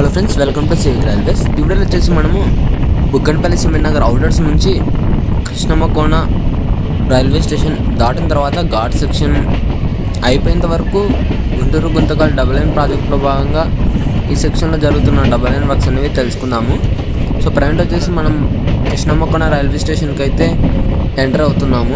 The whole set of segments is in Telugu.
Friends welcome to civic railways ఈ వీడియోలో వచ్చేసి మనము బుగ్గనపల్లి సిమెంట్ నగర్ అవుటర్స్ నుంచి కృష్ణమ్మ కోన రైల్వే స్టేషన్ దాటిన తర్వాత ఘాట్ సెక్షన్ అయిపోయేంత వరకు గుంటూరు గుంతకల్ డబల్ లైన్ ప్రాజెక్టులో భాగంగా ఈ సెక్షన్లో జరుగుతున్న డబల్ లైన్ వర్క్స్ అనేవి తెలుసుకుందాము సో ప్రజెంట్ వచ్చేసి మనం కృష్ణమ్మ కోన రైల్వే స్టేషన్కి అయితే ఎంటర్ అవుతున్నాము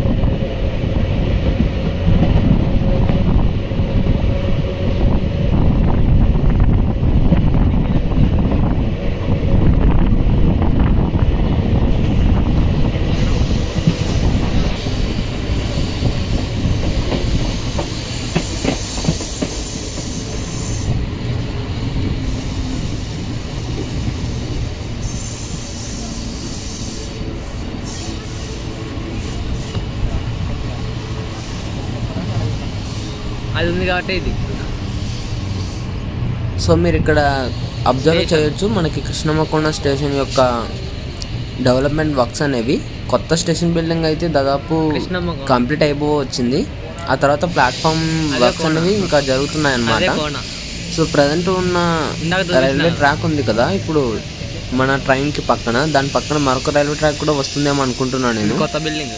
అది ఉంది కాబట్టి ఇది సో మీరు ఇక్కడ అబ్జర్వ్ చేయొచ్చు మనకి కృష్ణమ్మకొండ స్టేషన్ యొక్క డెవలప్మెంట్ వర్క్స్ అనేవి కొత్త స్టేషన్ బిల్డింగ్ అయితే దాదాపు కృష్ణమ్మకొండ. కంప్లీట్ అయిపో వచ్చింది ఆ తర్వాత ప్లాట్ఫామ్ అదే వర్క్స్ కోన. అనేవి ఇంకా జరుగుతున్నాయి అదే అన్నమాట కోన సో ప్రజెంట్ ఉన్న ఇందాక చూపించిన. రైల్వే ట్రాక్ ఉంది కదా ఇప్పుడు మన ట్రైన్కి పక్కన దాని పక్కన మరొక రైల్వే ట్రాక్ కూడా వస్తుందేమో అనుకుంటున్నాను నేను కొత్త బిల్డింగ్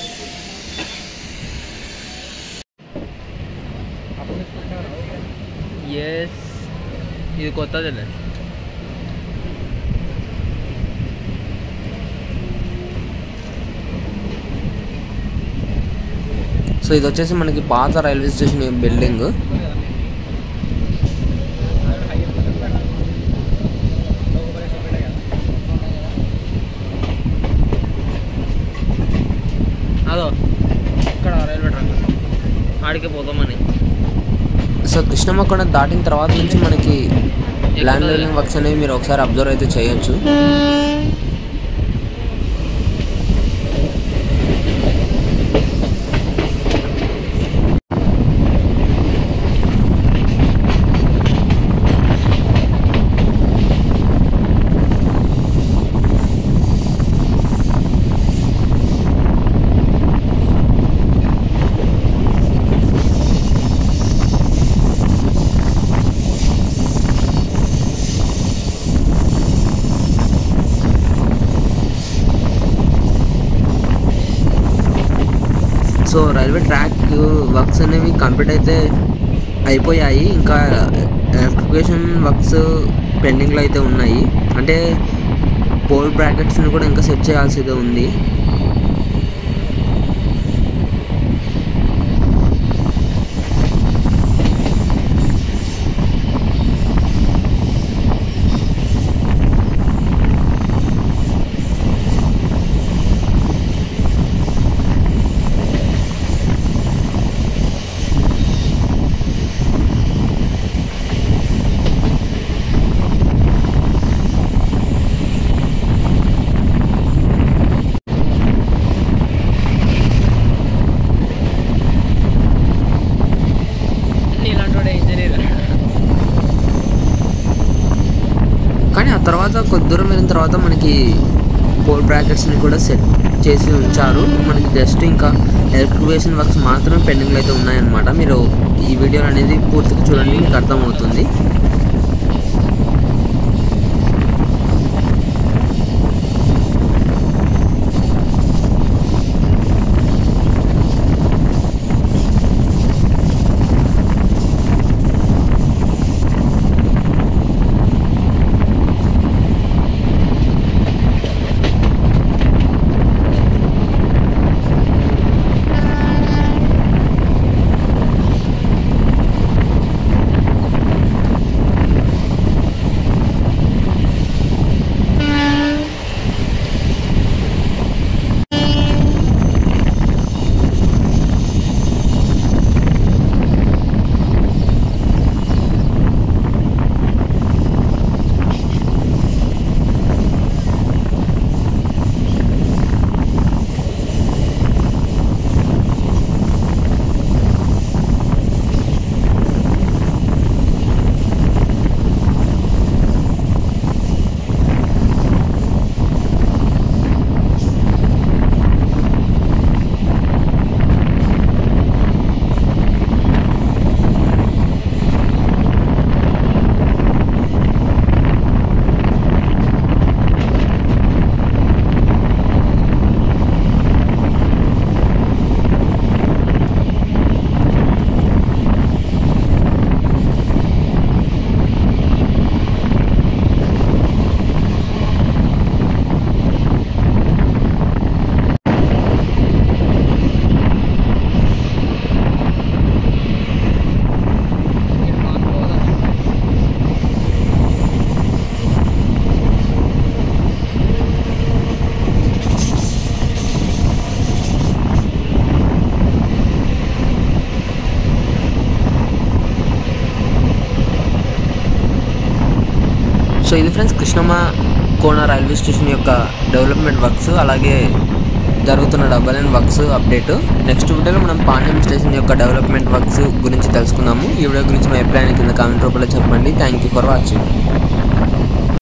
ఎస్ ఇది కొత్తది సో ఇది వచ్చేసి మనకి పాత రైల్వే స్టేషన్ బిల్డింగ్ అదో ఇక్కడ రైల్వే ట్రాక్ ఆడికి పోతామని సో కృష్ణమ్మకొండ దాటిన తర్వాత నుంచి మనకి ల్యాండ్ లైనింగ్ వర్క్స్ అనేవి మీరు ఒకసారి అబ్జర్వ్ అయితే చేయొచ్చు సో రైల్వే ట్రాక్ వర్క్స్ అనేవి కంప్లీట్ అయితే అయిపోయాయి ఇంకా ఎలక్ట్రిఫికేషన్ వర్క్స్ పెండింగ్లో అయితే ఉన్నాయి అంటే పోల్ బ్రాకెట్స్ని కూడా ఇంకా సెట్ చేయాల్సి అయితే ఉంది ఇలాంటి ఇంజనీర్ కానీ ఆ తర్వాత కొద్ది దూరం వెళ్ళిన తర్వాత మనకి పోల్ బ్రాకెట్స్ని కూడా సెట్ చేసి ఉంచారు మనకి జస్ట్ ఇంకా ఎలక్ట్రిఫికేషన్ వర్క్స్ మాత్రమే పెండింగ్లో అయితే ఉన్నాయన్నమాట మీరు ఈ వీడియో అనేది పూర్తిగా చూడండి మీకు అర్థమవుతుంది కృష్ణమ్మ కోన రైల్వే స్టేషన్ యొక్క డెవలప్మెంట్ వర్క్స్ అలాగే జరుగుతున్న double and works update next వీడియోలో మనం పాండ్యం స్టేషన్ యొక్క డెవలప్మెంట్ వర్క్స్ గురించి తెలుసుకుందాము ఈ వీడియో గురించి మీ అభిప్రాయాన్ని కింద కామెంట్ రూపంలో చెప్పండి థ్యాంక్ యూ ఫర్ వాచింగ్